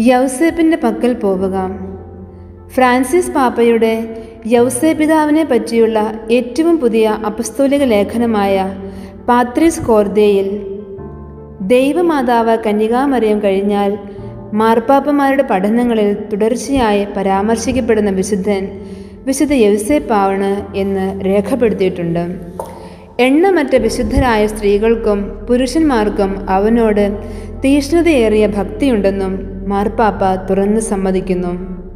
യൗസേപ്പിൻ്റെ പക്കൽ പോവുക ഫ്രാൻസിസ് പാപ്പയുടെ യൗസേ പിതാവിനെ പറ്റിയുള്ള ഏറ്റവും പുതിയ അപസ്തോലിക ലേഖനമായ പാത്രിസ് കോർദേയിൽ ദൈവമാതാവ് കന്യകാമറിയം കഴിഞ്ഞാൽ മാർപ്പാപ്പമാരുടെ പഠനങ്ങളിൽ തുടർച്ചയായി പരാമർശിക്കപ്പെടുന്ന വിശുദ്ധൻ വിശുദ്ധ യൗസേപ്പാണ് എന്ന് രേഖപ്പെടുത്തിയിട്ടുണ്ട് എണ്ണമറ്റ വിശുദ്ധരായ സ്ത്രീകൾക്കും പുരുഷന്മാർക്കും അവനോട് തീഷ്ണതയേറിയ ഭക്തിയുണ്ടെന്നും മാർപ്പാപ്പ തുറന്നു സമ്മതിക്കുന്നു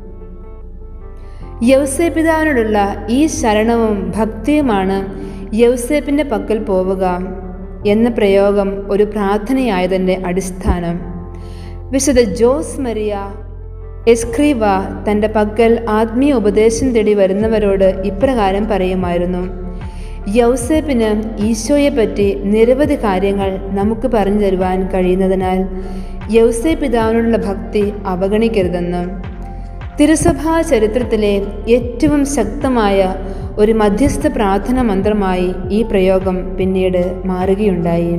യൗസേപിതാവിനോടുള്ള ഈ ശരണവും ഭക്തിയുമാണ് യൗസേപ്പിൻ്റെ പക്കൽ പോവുക എന്ന പ്രയോഗം ഒരു പ്രാർത്ഥനയായതിൻ്റെ അടിസ്ഥാനം വിശുദ്ധ ജോസ് മരിയ എസ്ക്രീവ തൻ്റെ പക്കൽ ആത്മീയ ഉപദേശം തേടി വരുന്നവരോട് ഇപ്രകാരം പറയുമായിരുന്നു യൗസേപ്പിന് ഈശോയെപ്പറ്റി നിരവധി കാര്യങ്ങൾ നമുക്ക് പറഞ്ഞു തരുവാൻ കഴിയുന്നതിനാൽ യൗസേ പിതാവിനോടുള്ള ഭക്തി അവഗണിക്കരുതെന്ന് തിരുസഭാ ചരിത്രത്തിലെ ഏറ്റവും ശക്തമായ ഒരു മധ്യസ്ഥ പ്രാർത്ഥന മന്ത്രമായി ഈ പ്രയോഗം പിന്നീട് മാറുകയുണ്ടായി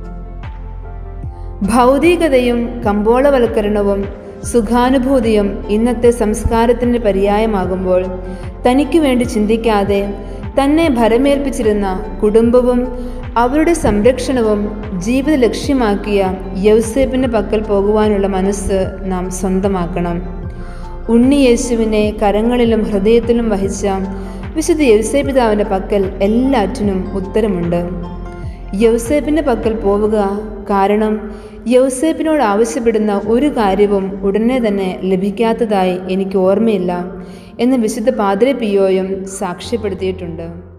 ഭൗതികതയും കമ്പോളവൽക്കരണവും സുഖാനുഭൂതിയും ഇന്നത്തെ സംസ്കാരത്തിൻ്റെ പര്യായമാകുമ്പോൾ തനിക്ക് വേണ്ടി ചിന്തിക്കാതെ തന്നെ ഭരമേൽപ്പിച്ചിരുന്ന കുടുംബവും അവരുടെ സംരക്ഷണവും ജീവിത ലക്ഷ്യമാക്കിയ യൗസേപ്പിൻ്റെ പക്കൽ പോകുവാനുള്ള മനസ്സ് നാം സ്വന്തമാക്കണം ഉണ്ണി യേശുവിനെ കരങ്ങളിലും ഹൃദയത്തിലും വഹിച്ച വിശുദ്ധ യൗസേപിതാവിൻ്റെ പക്കൽ എല്ലാറ്റിനും ഉത്തരമുണ്ട് യൗസേപ്പിൻ്റെ പക്കൽ പോവുക കാരണം യൗസേപ്പിനോട് ആവശ്യപ്പെടുന്ന ഒരു കാര്യവും ഉടനെ തന്നെ ലഭിക്കാത്തതായി എനിക്ക് ഓർമ്മയില്ല എന്ന് വിശുദ്ധ പാദ്രെ പിയോയും സാക്ഷ്യപ്പെടുത്തിയിട്ടുണ്ട്